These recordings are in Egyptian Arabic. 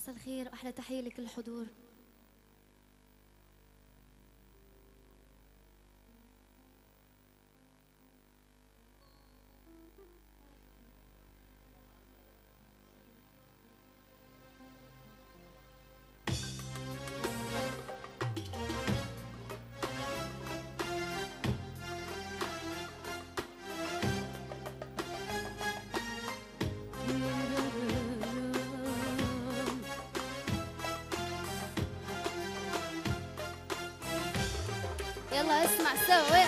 مساء الخير واحلى تحيه لكل الحضور يلا اسمع سوا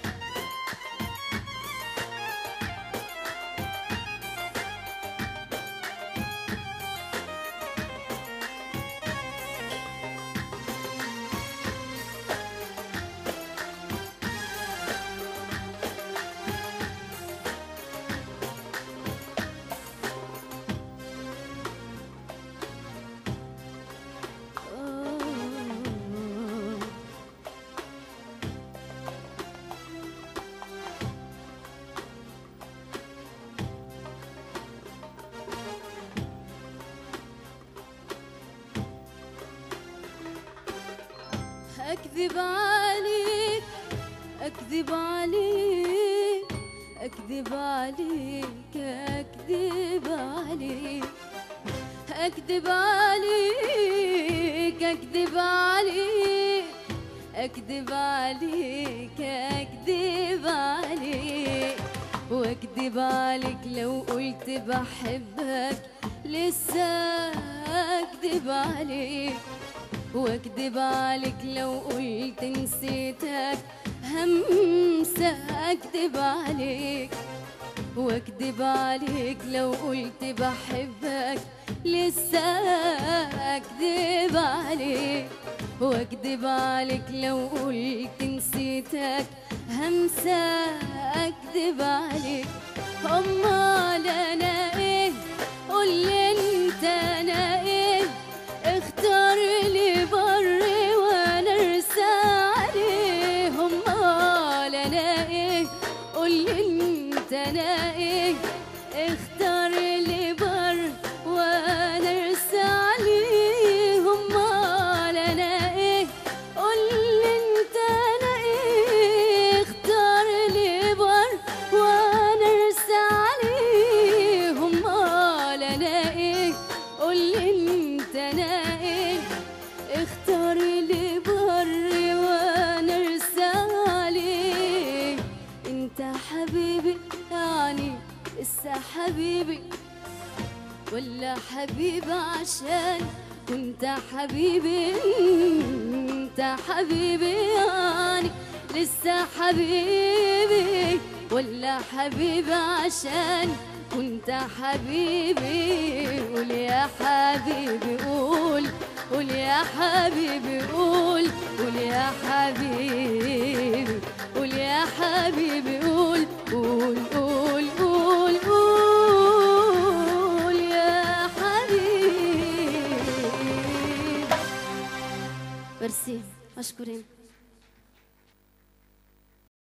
أكذب عليك أكذب عليك أكذب عليك أكذب عليك أكذب عليك أكذب عليك أكذب عليك أكذب عليك وأكذب عليك لو قلت بحبك لسه أكذب عليك واكذب عليك لو قلت نسيتك همسة اكذب عليك واكذب عليك لو قلت بحبك لسه اكذب عليك واكذب عليك لو قلت نسيتك همسة اكذب عليك امال انا ايه قولي انت انا ايه اختار لي بر وانا ارسى عليهم قال انا ايه قول لي انت انا ايه اختار لي بر وانا ارسى عليهم قال انا ايه قول لي انت انا ايه اختار لي بر وانا ارسى عليهم قال انا ايه قول لي انت انا ايه اختار لي بر وانا ارسى عليه انت حبيبي يعني لسه حبيبي ولا حبيبي عشان كنت حبيبي انت حبيبي يعني لسه حبيبي ولا حبيبي عشان كنت حبيبي قول يا حبيبي قول قول يا حبيبي قول قول يا حبيبي قول يا حبيبي قول قول قول قول قول يا حبيبي ميرسي مشكورين